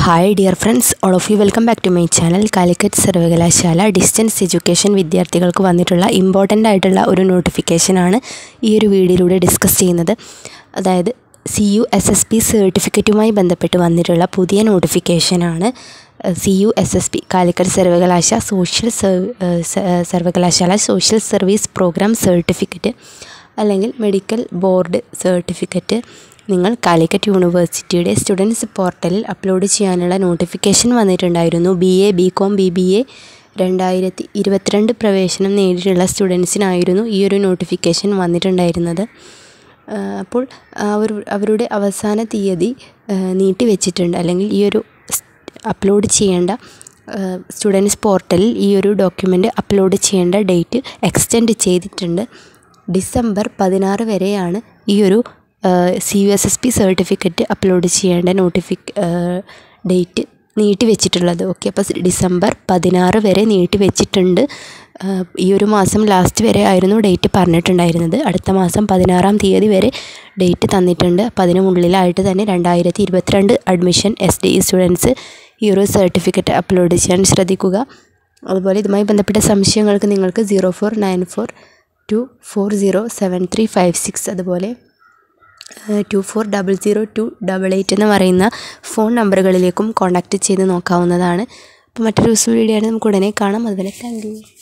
hi dear friends all of you welcome back to my channel Calicut സർവകലാശാല distance education വിദ്യാർത്ഥികൾക്ക് വന്നിട്ടുള്ള important ആയിട്ടുള്ള ഒരു നോട്ടിഫിക്കേഷനാണ് ഈ ഒരു വീഡിയോയിലൂടെ ഡിസ്കസ് ചെയ്യുന്നത് അതായത് C U S S P സർട്ടിഫിക്കറ്റുമായി ബന്ധപ്പെട്ട് വന്നിട്ടുള്ള പുതിയ നോട്ടിഫിക്കേഷനാണ് C U S S P Calicut സർവകലാശാല സോഷ്യൽ സർവകലാശാല സോഷ്യൽ സർവീസ് പ്രോഗ്രാം സർട്ടിഫിക്കറ്റ് അല്ലെങ്കിൽ മെഡിക്കൽ ബോർഡ് സർട്ടിഫിക്കറ്റ് നിങ്ങൾ കാലിക്കറ്റ് യൂണിവേഴ്സിറ്റിയുടെ സ്റ്റുഡൻസ് പോർട്ടലിൽ അപ്ലോഡ് ചെയ്യാനുള്ള നോട്ടിഫിക്കേഷൻ വന്നിട്ടുണ്ടായിരുന്നു B A B com B B A രണ്ടായിരത്തി ഇരുപത്തിരണ്ട് പ്രവേശനം നേടിയിട്ടുള്ള സ്റ്റുഡൻസിനായിരുന്നു ഈ ഒരു നോട്ടിഫിക്കേഷൻ വന്നിട്ടുണ്ടായിരുന്നത് അപ്പോൾ അവർ അവരുടെ അവസാന തീയതി നീട്ടി വെച്ചിട്ടുണ്ട് അല്ലെങ്കിൽ ഈ ഒരു അപ്ലോഡ് ചെയ്യേണ്ട സ്റ്റുഡൻസ് പോർട്ടലിൽ ഈ ഒരു ഡോക്യുമെൻ്റ് അപ്ലോഡ് ചെയ്യേണ്ട ഡേറ്റ് എക്സ്റ്റെൻഡ് ചെയ്തിട്ടുണ്ട് ഡിസംബർ പതിനാറ് വരെയാണ് ഈ ഒരു C U S S P certificate upload ചെയ്യേണ്ട നോട്ടിഫിക് ഡേറ്റ് നീട്ടി വെച്ചിട്ടുള്ളത് ഓക്കെ അപ്പോൾ ഡിസംബർ പതിനാറ് വരെ നീട്ടി വെച്ചിട്ടുണ്ട് ഈ ഒരു മാസം ലാസ്റ്റ് വരെ ആയിരുന്നു ഡേറ്റ് പറഞ്ഞിട്ടുണ്ടായിരുന്നത് അടുത്ത മാസം പതിനാറാം തീയതി വരെ ഡേറ്റ് തന്നിട്ടുണ്ട് അപ്പോൾ അതിനുള്ളിലായിട്ട് തന്നെ രണ്ടായിരത്തി ഇരുപത്തിരണ്ട് admission S D E students ഈ ഒരു സർട്ടിഫിക്കറ്റ് അപ്ലോഡ് ചെയ്യാൻ ശ്രദ്ധിക്കുക അതുപോലെ ഇതുമായി ബന്ധപ്പെട്ട സംശയങ്ങൾക്ക് നിങ്ങൾക്ക് zero four nine four two four zero seven three five six അതുപോലെ two four double zero two double eight എന്ന് പറയുന്ന ഫോൺ നമ്പറുകളിലേക്കും കോൺടാക്റ്റ് ചെയ്ത് നോക്കാവുന്നതാണ് അപ്പോൾ മറ്റൊരു ദിവസം വീഡിയോ ആണ് നമുക്ക് ഉടനെ കാണാം അതുപോലെ താങ്ക് യു